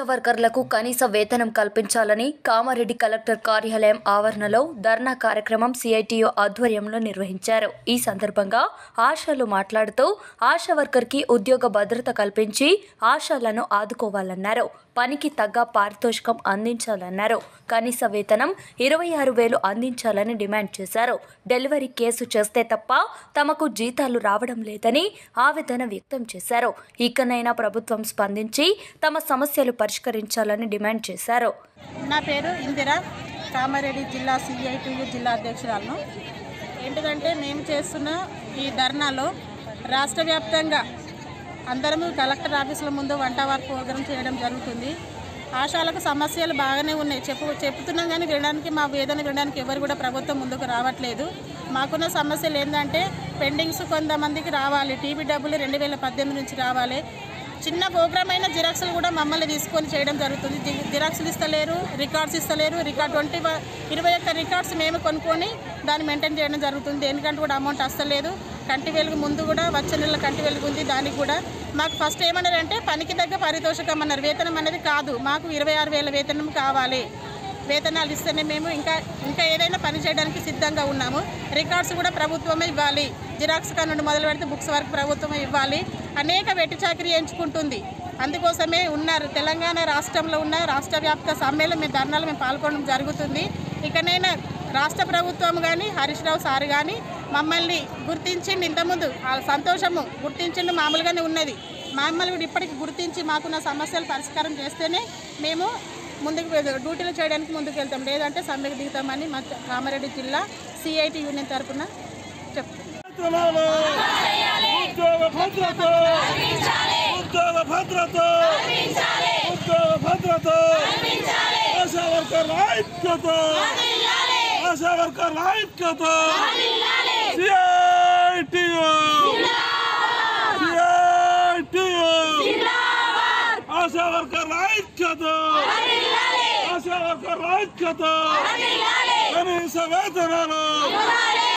వర్కర్లకు కనీస వేతనం కల్పించాలని కామారెడ్డి కలెక్టర్ కార్యాలయం ఆవరణలో ధర్నా కార్యక్రమం సిఐటియు ఆధ్వర్యంలో నిర్వహించారు ఈ సందర్భంగా ఆశాలు మాట్లాడుతూ ఆశా వర్కర్కి ఉద్యోగ భద్రత కల్పించి ఆశాలను ఆదుకోవాలన్నారు పనికి తగ్గ పారితోషికం అందించాలన్నారు కనీస వేతనం ఇరవై ఆరు వేలు అందించాలని డిమాండ్ చేశారు డెలివరీ కేసు చేస్తే తప్ప తమకు జీతాలు రావడం లేదని ఆవేదన వ్యక్తం చేశారు ఇకనైనా ప్రభుత్వం స్పందించి తమ సమస్యలు పరిష్కరించాలని డిమాండ్ చేశారు నా పేరు ఇందిర కామారెడ్డి జిల్లా సిఐటియు జిల్లా అధ్యక్షురాలను ఏంటిదంటే మేము చేస్తున్న ఈ ధర్నాలో రాష్ట్ర వ్యాప్తంగా అందరము కలెక్టర్ ఆఫీసుల ముందు వంట వార్ ప్రోగ్రాం చేయడం జరుగుతుంది ఆశాలకు సమస్యలు బాగానే ఉన్నాయి చెప్పు చెప్తున్నాం కానీ వినడానికి మా వేదన వినడానికి ఎవరు కూడా ప్రభుత్వం ముందుకు రావట్లేదు మాకున్న సమస్యలు ఏంటంటే పెండింగ్స్ కొంతమందికి రావాలి టీవీ డబ్బులు రెండు వేల పద్దెనిమిది నుంచి రావాలి చిన్న ప్రోగ్రామ్ అయిన జిరాక్స్లు కూడా మమ్మల్ని తీసుకొని చేయడం జరుగుతుంది జి- జిరాక్స్లు ఇస్తలేరు రికార్డ్స్ ఇస్తలేరు రికార్డ్ ట్వంటీ ఇరవై ఒక్క రికార్డ్స్ మేము కొనుక్కొని దాన్ని మెయింటైన్ చేయడం జరుగుతుంది దేనికంటే కూడా అమౌంట్ వస్తలేదు కంటి వెలుగు ముందు కూడా వచ్చే నెల కంటి వెలుగు ఉంది దానికి కూడా మాకు ఫస్ట్ ఏమన్నారంటే పనికి తగ్గ పారితోషికం అన్నారు వేతనం అనేది కాదు మాకు ఇరవై ఆరు వేల వేతనం కావాలి వేతనాలు ఇస్తేనే మేము ఇంకా ఇంకా ఏదైనా పని చేయడానికి సిద్ధంగా ఉన్నాము రికార్డ్స్ కూడా ప్రభుత్వమే ఇవ్వాలి జిరాక్స్ కా నుండి మొదలు పెడితే బుక్స్ వరకు ప్రభుత్వమే ఇవ్వాలి అనేక వెట్టి చాకరీ ఎంచుకుంటుంది అందుకోసమే ఉన్నారు తెలంగాణ రాష్ట్రంలో ఉన్న రాష్ట్ర వ్యాప్త సమ్మెలో మేము ధర్నాలు మేము పాల్గొనడం జరుగుతుంది ఇకనైనా రాష్ట్ర ప్రభుత్వం కానీ హరీష్ రావు సార్ కానీ మమ్మల్ని గుర్తించింది ఇంతకుముందు ఆ సంతోషము గుర్తించింది మామూలుగానే ఉన్నది మమ్మల్ని కూడా ఇప్పటికి గుర్తించి మాకున్న సమస్యలు పరిష్కారం చేస్తేనే మేము ముందుకు వెళ్తాం. డ్యూటీలు చేయడానికి ముందుకు వెళ్తాం లేదంటే సమ్మెకు దిగుతామని మా కామారెడ్డి జిల్లా సిఐటి యూనియన్ తరఫున చెప్తున్నాం ఉద్యోగ భద్రత ఉద్యోగ భద్రత ఉద్యోగ భద్రత ఆశా వర్కర్ ఐక్యత ఆశా వర్కర్ ఐక్యత సిఐటియు సిఐటియు ఆశా వర్కర్ ఐక్యత ఆశా వర్కర్ ఐక్యత కనీస వేతనాలు